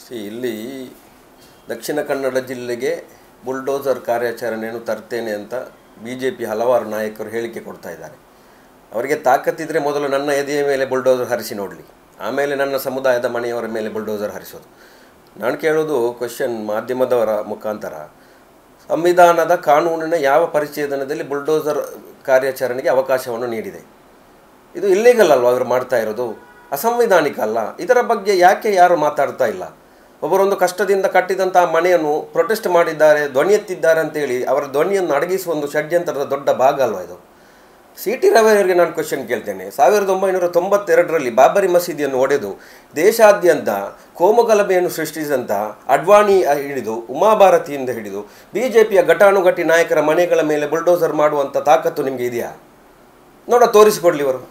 C ಇಲ್ಲಿ ದಕ್ಷಿಣ ಕನ್ನಡ ಜಿಲ್ಲೆಗೆ ಬುಲ್ಡೋಸರ್ ಕಾರ್ಯಾಚರಣೆಯನ್ನು ತರ್ತೇನೆ ಅಂತ ಬಿ ಜೆ ಪಿ ಹಲವಾರು ನಾಯಕರು ಹೇಳಿಕೆ ಕೊಡ್ತಾ ಇದ್ದಾರೆ ಅವರಿಗೆ ತಾಕತ್ತಿದ್ರೆ ಮೊದಲು ನನ್ನ ಎದೆಯ ಮೇಲೆ ಬುಲ್ಡೋಸರ್ ಹರಿಸಿ ನೋಡಲಿ ಆಮೇಲೆ ನನ್ನ ಸಮುದಾಯದ ಮನೆಯವರ ಮೇಲೆ ಬುಲ್ಡೋಸರ್ ಹರಿಸೋದು ನಾನು ಕೇಳೋದು ಕ್ವಶನ್ ಮಾಧ್ಯಮದವರ ಮುಖಾಂತರ ಸಂವಿಧಾನದ ಕಾನೂನಿನ ಯಾವ ಪರಿಚ್ಛೇದನದಲ್ಲಿ ಬುಲ್ಡೋಸರ್ ಕಾರ್ಯಾಚರಣೆಗೆ ಅವಕಾಶವನ್ನು ನೀಡಿದೆ ಇದು ಇಲ್ಲಿಗಲ್ ಅಲ್ವಾ ಅವರು ಮಾಡ್ತಾ ಇರೋದು ಅಸಂವಿಧಾನಿಕ ಅಲ್ಲ ಇದರ ಬಗ್ಗೆ ಯಾಕೆ ಯಾರು ಮಾತಾಡ್ತಾ ಇಲ್ಲ ಒಬ್ಬರೊಂದು ಕಷ್ಟದಿಂದ ಕಟ್ಟಿದಂಥ ಮನೆಯನ್ನು ಪ್ರೊಟೆಸ್ಟ್ ಮಾಡಿದ್ದಾರೆ ಧ್ವನಿ ಎತ್ತಿದ್ದಾರೆ ಅಂತೇಳಿ ಅವರ ಧ್ವನಿಯನ್ನು ಅಡಗಿಸುವ ಒಂದು ಷಡ್ಯಂತ್ರದ ದೊಡ್ಡ ಭಾಗ ಅಲ್ವಾ ಇದು ಸಿ ಟಿ ರವಿಯವರಿಗೆ ನಾನು ಕ್ವಶನ್ ಕೇಳ್ತೇನೆ ಸಾವಿರದ ಒಂಬೈನೂರ ತೊಂಬತ್ತೆರಡರಲ್ಲಿ ಬಾಬರಿ ಮಸೀದಿಯನ್ನು ಒಡೆದು ದೇಶಾದ್ಯಂತ ಕೋಮುಗಲಭೆಯನ್ನು ಸೃಷ್ಟಿಸಿದಂಥ ಅಡ್ವಾಣಿ ಹಿಡಿದು ಉಮಾಭಾರತಿಯಿಂದ ಹಿಡಿದು ಬಿ ಜೆ ಪಿಯ ಘಟಾನುಘಟಿ ನಾಯಕರ ಮನೆಗಳ ಮೇಲೆ ಬುಲ್ಡೋಸರ್ ಮಾಡುವಂಥ ತಾಕತ್ತು ನಿಮಗೆ ಇದೆಯಾ ನೋಡ ತೋರಿಸಿಕೊಡ್ಲಿ ಇವರು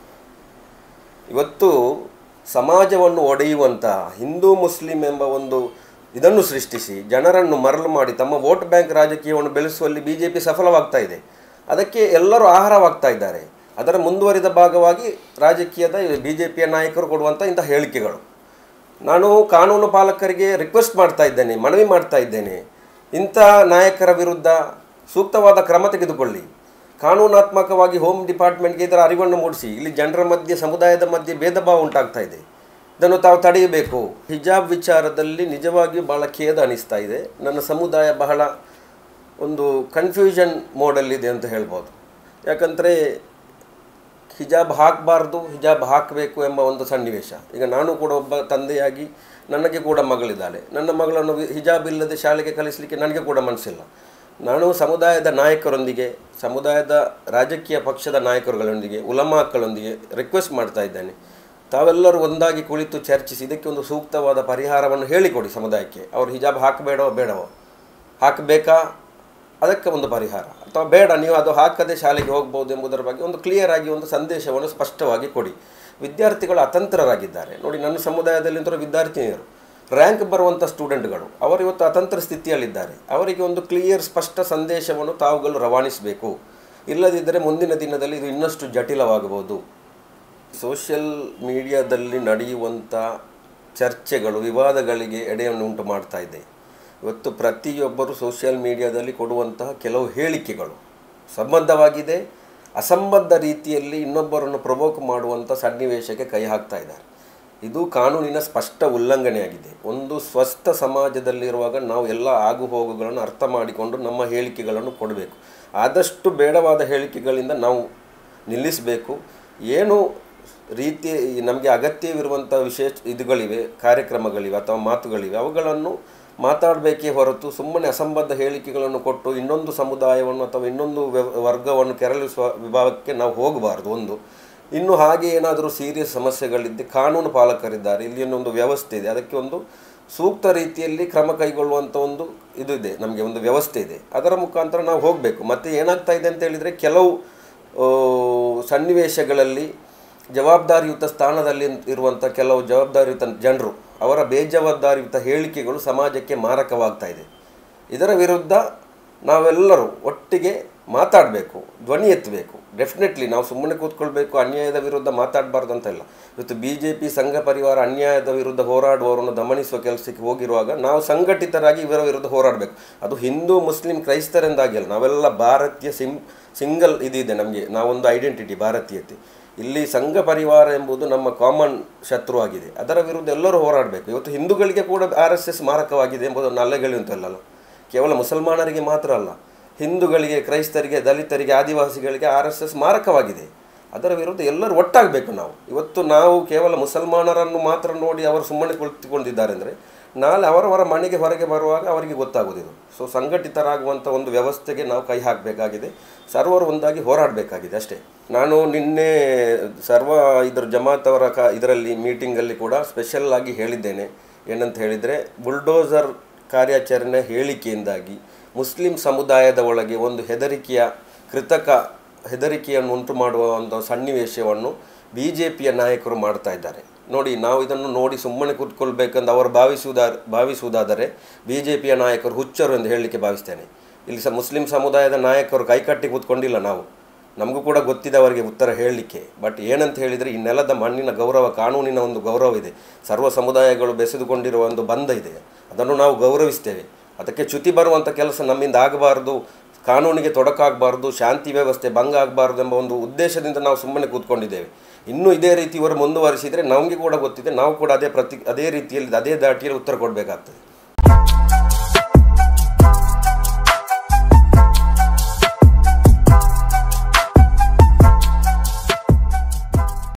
ಇವತ್ತು ಸಮಾಜವನ್ನು ಒಡೆಯುವಂಥ ಹಿಂದೂ ಮುಸ್ಲಿಂ ಎಂಬ ಒಂದು ಇದನ್ನು ಸೃಷ್ಟಿಸಿ ಜನರನ್ನು ಮರಳು ಮಾಡಿ ತಮ್ಮ ವೋಟ್ ಬ್ಯಾಂಕ್ ರಾಜಕೀಯವನ್ನು ಬೆಳೆಸುವಲ್ಲಿ ಬಿ ಜೆ ಪಿ ಸಫಲವಾಗ್ತಾ ಇದೆ ಅದಕ್ಕೆ ಎಲ್ಲರೂ ಆಹಾರವಾಗ್ತಾ ಇದ್ದಾರೆ ಅದರ ಮುಂದುವರಿದ ಭಾಗವಾಗಿ ರಾಜಕೀಯದ ಬಿ ಜೆ ಪಿಯ ನಾಯಕರು ಕೊಡುವಂಥ ಇಂಥ ಹೇಳಿಕೆಗಳು ನಾನು ಕಾನೂನು ಪಾಲಕರಿಗೆ ರಿಕ್ವೆಸ್ಟ್ ಮಾಡ್ತಾ ಇದ್ದೇನೆ ಮನವಿ ಮಾಡ್ತಾ ಇದ್ದೇನೆ ಇಂಥ ನಾಯಕರ ವಿರುದ್ಧ ಸೂಕ್ತವಾದ ಕ್ರಮ ತೆಗೆದುಕೊಳ್ಳಿ ಕಾನೂನಾತ್ಮಕವಾಗಿ ಹೋಮ್ ಡಿಪಾರ್ಟ್ಮೆಂಟ್ಗೆ ಇದರ ಅರಿವನ್ನು ಮೂಡಿಸಿ ಇಲ್ಲಿ ಜನರ ಮಧ್ಯೆ ಸಮುದಾಯದ ಮಧ್ಯೆ ಭೇದ ಭಾವ ಉಂಟಾಗ್ತಾ ಇದೆ ಇದನ್ನು ತಾವು ತಡೆಯಬೇಕು ಹಿಜಾಬ್ ವಿಚಾರದಲ್ಲಿ ನಿಜವಾಗಿಯೂ ಬಹಳ ಖೇದ ಅನಿಸ್ತಾ ಇದೆ ನನ್ನ ಸಮುದಾಯ ಬಹಳ ಒಂದು ಕನ್ಫ್ಯೂಷನ್ ಮೋಡಲ್ಲಿದೆ ಅಂತ ಹೇಳ್ಬೋದು ಯಾಕಂದರೆ ಹಿಜಾಬ್ ಹಾಕಬಾರ್ದು ಹಿಜಾಬ್ ಹಾಕಬೇಕು ಎಂಬ ಒಂದು ಸನ್ನಿವೇಶ ಈಗ ನಾನು ಕೂಡ ಒಬ್ಬ ತಂದೆಯಾಗಿ ನನಗೆ ಕೂಡ ಮಗಳಿದ್ದಾಳೆ ನನ್ನ ಮಗಳನ್ನು ಹಿಜಾಬ್ ಇಲ್ಲದೆ ಶಾಲೆಗೆ ಕಲಿಸಲಿಕ್ಕೆ ನನಗೆ ಕೂಡ ಮನಸ್ಸಿಲ್ಲ ನಾನು ಸಮುದಾಯದ ನಾಯಕರೊಂದಿಗೆ ಸಮುದಾಯದ ರಾಜಕೀಯ ಪಕ್ಷದ ನಾಯಕರುಗಳೊಂದಿಗೆ ಉಲಮಾಕ್ಗಳೊಂದಿಗೆ ರಿಕ್ವೆಸ್ಟ್ ಮಾಡ್ತಾ ಇದ್ದೇನೆ ತಾವೆಲ್ಲರೂ ಒಂದಾಗಿ ಕುಳಿತು ಚರ್ಚಿಸಿ ಇದಕ್ಕೆ ಒಂದು ಸೂಕ್ತವಾದ ಪರಿಹಾರವನ್ನು ಹೇಳಿಕೊಡಿ ಸಮುದಾಯಕ್ಕೆ ಅವರು ಹಿಜಾಬ್ ಹಾಕಬೇಡವೋ ಬೇಡವೋ ಹಾಕಬೇಕಾ ಅದಕ್ಕೆ ಒಂದು ಪರಿಹಾರ ಅಥವಾ ಬೇಡ ನೀವು ಅದು ಹಾಕದೆ ಶಾಲೆಗೆ ಹೋಗ್ಬೋದು ಎಂಬುದರ ಬಗ್ಗೆ ಒಂದು ಕ್ಲಿಯರ್ ಆಗಿ ಒಂದು ಸಂದೇಶವನ್ನು ಸ್ಪಷ್ಟವಾಗಿ ಕೊಡಿ ವಿದ್ಯಾರ್ಥಿಗಳು ಅತಂತ್ರರಾಗಿದ್ದಾರೆ ನೋಡಿ ನನ್ನ ಸಮುದಾಯದಲ್ಲಿ ವಿದ್ಯಾರ್ಥಿನಿಯರು ರ್ಯಾಂಕ್ ಬರುವಂಥ ಸ್ಟೂಡೆಂಟ್ಗಳು ಅವರು ಇವತ್ತು ಅತಂತ್ರ ಸ್ಥಿತಿಯಲ್ಲಿದ್ದಾರೆ ಅವರಿಗೆ ಒಂದು ಕ್ಲಿಯರ್ ಸ್ಪಷ್ಟ ಸಂದೇಶವನ್ನು ತಾವುಗಳು ರವಾನಿಸಬೇಕು ಇಲ್ಲದಿದ್ದರೆ ಮುಂದಿನ ದಿನದಲ್ಲಿ ಇದು ಇನ್ನಷ್ಟು ಜಟಿಲವಾಗಬಹುದು ಸೋಷಿಯಲ್ ಮೀಡಿಯಾದಲ್ಲಿ ನಡೆಯುವಂಥ ಚರ್ಚೆಗಳು ವಿವಾದಗಳಿಗೆ ಎಡೆಯನ್ನು ಉಂಟು ಮಾಡ್ತಾ ಇದೆ ಇವತ್ತು ಪ್ರತಿಯೊಬ್ಬರು ಸೋಷಿಯಲ್ ಮೀಡಿಯಾದಲ್ಲಿ ಕೊಡುವಂತಹ ಕೆಲವು ಹೇಳಿಕೆಗಳು ಸಂಬದ್ಧವಾಗಿದೆ ಅಸಂಬದ್ಧ ರೀತಿಯಲ್ಲಿ ಇನ್ನೊಬ್ಬರನ್ನು ಪ್ರವೋಕ್ ಮಾಡುವಂಥ ಸನ್ನಿವೇಶಕ್ಕೆ ಕೈ ಹಾಕ್ತಾ ಇದ್ದಾರೆ ಇದು ಕಾನೂನಿನ ಸ್ಪಷ್ಟ ಉಲ್ಲಂಘನೆಯಾಗಿದೆ ಒಂದು ಸ್ವಸ್ಥ ಸಮಾಜದಲ್ಲಿರುವಾಗ ನಾವು ಎಲ್ಲ ಆಗುಹೋಗುಗಳನ್ನು ಅರ್ಥ ಮಾಡಿಕೊಂಡು ನಮ್ಮ ಹೇಳಿಕೆಗಳನ್ನು ಕೊಡಬೇಕು ಆದಷ್ಟು ಬೇಡವಾದ ಹೇಳಿಕೆಗಳಿಂದ ನಾವು ನಿಲ್ಲಿಸಬೇಕು ಏನು ರೀತಿ ನಮಗೆ ಅಗತ್ಯವಿರುವಂಥ ವಿಶೇಷ ಇದುಗಳಿವೆ ಕಾರ್ಯಕ್ರಮಗಳಿವೆ ಅಥವಾ ಮಾತುಗಳಿವೆ ಅವುಗಳನ್ನು ಮಾತಾಡಬೇಕೇ ಹೊರತು ಸುಮ್ಮನೆ ಅಸಂಬದ್ಧ ಹೇಳಿಕೆಗಳನ್ನು ಕೊಟ್ಟು ಇನ್ನೊಂದು ಸಮುದಾಯವನ್ನು ಅಥವಾ ಇನ್ನೊಂದು ವರ್ಗವನ್ನು ಕೆರಳಿಸುವ ವಿಭಾಗಕ್ಕೆ ನಾವು ಹೋಗಬಾರ್ದು ಒಂದು ಇನ್ನು ಹಾಗೆ ಏನಾದರೂ ಸೀರಿಯಸ್ ಸಮಸ್ಯೆಗಳಿದ್ದೆ ಕಾನೂನು ಪಾಲಕರಿದ್ದಾರೆ ಇಲ್ಲಿ ಒಂದು ವ್ಯವಸ್ಥೆ ಇದೆ ಅದಕ್ಕೆ ಒಂದು ಸೂಕ್ತ ರೀತಿಯಲ್ಲಿ ಕ್ರಮ ಕೈಗೊಳ್ಳುವಂಥ ಒಂದು ಇದು ಇದೆ ನಮಗೆ ಒಂದು ವ್ಯವಸ್ಥೆ ಇದೆ ಅದರ ಮುಖಾಂತರ ನಾವು ಹೋಗಬೇಕು ಮತ್ತು ಏನಾಗ್ತಾ ಇದೆ ಅಂತ ಹೇಳಿದರೆ ಕೆಲವು ಸನ್ನಿವೇಶಗಳಲ್ಲಿ ಜವಾಬ್ದಾರಿಯುತ ಸ್ಥಾನದಲ್ಲಿ ಇರುವಂಥ ಕೆಲವು ಜವಾಬ್ದಾರಿಯುತ ಜನರು ಅವರ ಬೇಜವಾಬ್ದಾರಿಯುತ ಹೇಳಿಕೆಗಳು ಸಮಾಜಕ್ಕೆ ಮಾರಕವಾಗ್ತಾ ಇದೆ ಇದರ ವಿರುದ್ಧ ನಾವೆಲ್ಲರೂ ಒಟ್ಟಿಗೆ ಮಾತಾಡಬೇಕು ಧ್ವನಿ ಎತ್ತಬೇಕು ಡೆಫಿನೆಟ್ಲಿ ನಾವು ಸುಮ್ಮನೆ ಕೂತ್ಕೊಳ್ಬೇಕು ಅನ್ಯಾಯದ ವಿರುದ್ಧ ಮಾತಾಡಬಾರ್ದು ಅಂತ ಇಲ್ಲ ಇವತ್ತು ಬಿ ಜೆ ಪಿ ಸಂಘ ಪರಿವಾರ ಅನ್ಯಾಯದ ವಿರುದ್ಧ ಹೋರಾಡುವವರನ್ನು ದಮನಿಸುವ ಕೆಲಸಕ್ಕೆ ಹೋಗಿರುವಾಗ ನಾವು ಸಂಘಟಿತರಾಗಿ ಇವರ ವಿರುದ್ಧ ಹೋರಾಡಬೇಕು ಅದು ಹಿಂದೂ ಮುಸ್ಲಿಂ ಕ್ರೈಸ್ತರೆಂದಾಗಿಲ್ಲ ನಾವೆಲ್ಲ ಭಾರತೀಯ ಸಿಂ ಸಿಂಗಲ್ ಇದಿದೆ ನಮಗೆ ನಾವೊಂದು ಐಡೆಂಟಿಟಿ ಭಾರತೀಯತೆ ಇಲ್ಲಿ ಸಂಘ ಪರಿವಾರ ಎಂಬುದು ನಮ್ಮ ಕಾಮನ್ ಶತ್ರು ಆಗಿದೆ ಅದರ ವಿರುದ್ಧ ಎಲ್ಲರೂ ಹೋರಾಡಬೇಕು ಇವತ್ತು ಹಿಂದೂಗಳಿಗೆ ಕೂಡ ಆರ್ ಎಸ್ ಎಸ್ ಮಾರಕವಾಗಿದೆ ಎಂಬುದನ್ನು ಅಲ್ಲೆಗಳಿ ಅಂತಲ್ಲ ಕೇವಲ ಮುಸಲ್ಮಾನರಿಗೆ ಮಾತ್ರ ಅಲ್ಲ ಹಿಂದೂಗಳಿಗೆ ಕ್ರೈಸ್ತರಿಗೆ ದಲಿತರಿಗೆ ಆದಿವಾಸಿಗಳಿಗೆ ಆರ್ ಎಸ್ ಎಸ್ ಮಾರಕವಾಗಿದೆ ಅದರ ವಿರುದ್ಧ ಎಲ್ಲರೂ ಒಟ್ಟಾಗಬೇಕು ನಾವು ಇವತ್ತು ನಾವು ಕೇವಲ ಮುಸಲ್ಮಾನರನ್ನು ಮಾತ್ರ ನೋಡಿ ಅವರು ಸುಮ್ಮನೆ ಕುಳಿತುಕೊಂಡಿದ್ದಾರೆ ಅಂದರೆ ನಾಳೆ ಅವರವರ ಮನೆಗೆ ಹೊರಗೆ ಬರುವಾಗ ಅವರಿಗೆ ಗೊತ್ತಾಗೋದಿದು ಸೊ ಸಂಘಟಿತರಾಗುವಂಥ ಒಂದು ವ್ಯವಸ್ಥೆಗೆ ನಾವು ಕೈ ಹಾಕಬೇಕಾಗಿದೆ ಸರ್ವರು ಒಂದಾಗಿ ಹೋರಾಡಬೇಕಾಗಿದೆ ಅಷ್ಟೇ ನಾನು ನಿನ್ನೆ ಸರ್ವ ಇದರ ಜಮಾತ್ ಅವರ ಕ ಇದರಲ್ಲಿ ಮೀಟಿಂಗಲ್ಲಿ ಕೂಡ ಸ್ಪೆಷಲ್ ಆಗಿ ಹೇಳಿದ್ದೇನೆ ಏನಂತ ಹೇಳಿದರೆ ಬುಲ್ಡೋಸರ್ ಕಾರ್ಯಾಚರಣೆ ಹೇಳಿಕೆಯಿಂದಾಗಿ ಮುಸ್ಲಿಂ ಸಮುದಾಯದ ಒಳಗೆ ಒಂದು ಹೆದರಿಕೆಯ ಕೃತಕ ಹೆದರಿಕೆಯನ್ನು ಉಂಟು ಮಾಡುವ ಒಂದು ಸನ್ನಿವೇಶವನ್ನು ಬಿ ಜೆ ಪಿಯ ನಾಯಕರು ಮಾಡ್ತಾ ಇದ್ದಾರೆ ನೋಡಿ ನಾವು ಇದನ್ನು ನೋಡಿ ಸುಮ್ಮನೆ ಕೂತ್ಕೊಳ್ಬೇಕಂದು ಅವರು ಭಾವಿಸುವುದಾ ಭಾವಿಸುವುದಾದರೆ ಬಿ ಜೆ ಪಿಯ ನಾಯಕರು ಹುಚ್ಚರು ಎಂದು ಹೇಳಲಿಕ್ಕೆ ಭಾವಿಸ್ತೇನೆ ಇಲ್ಲಿ ಸಹ ಮುಸ್ಲಿಂ ಸಮುದಾಯದ ನಾಯಕರು ಕೈಕಟ್ಟಿ ಕೂತ್ಕೊಂಡಿಲ್ಲ ನಾವು ನಮಗೂ ಕೂಡ ಗೊತ್ತಿದೆ ಅವರಿಗೆ ಉತ್ತರ ಹೇಳಲಿಕ್ಕೆ ಬಟ್ ಏನಂತ ಹೇಳಿದರೆ ಈ ನೆಲದ ಮಣ್ಣಿನ ಗೌರವ ಕಾನೂನಿನ ಒಂದು ಗೌರವ ಇದೆ ಸರ್ವ ಸಮುದಾಯಗಳು ಬೆಸೆದುಕೊಂಡಿರುವ ಒಂದು ಬಂಧ ಇದೆ ಅದನ್ನು ನಾವು ಗೌರವಿಸ್ತೇವೆ ಅದಕ್ಕೆ ಚ್ಯುತಿ ಬರುವಂಥ ಕೆಲಸ ನಮ್ಮಿಂದ ಆಗಬಾರ್ದು ಕಾನೂನಿಗೆ ತೊಡಕಾಗಬಾರ್ದು ಶಾಂತಿ ವ್ಯವಸ್ಥೆ ಭಂಗ ಆಗಬಾರ್ದು ಎಂಬ ಒಂದು ಉದ್ದೇಶದಿಂದ ನಾವು ಸುಮ್ಮನೆ ಕೂತ್ಕೊಂಡಿದ್ದೇವೆ ಇನ್ನೂ ಇದೇ ರೀತಿ ಇವರು ಮುಂದುವರಿಸಿದರೆ ನಮಗೆ ಕೂಡ ಗೊತ್ತಿದೆ ನಾವು ಕೂಡ ಅದೇ ಪ್ರತಿ ಅದೇ ರೀತಿಯಲ್ಲಿ ಅದೇ ದಾಟಿಯಲ್ಲಿ ಉತ್ತರ ಕೊಡಬೇಕಾಗ್ತದೆ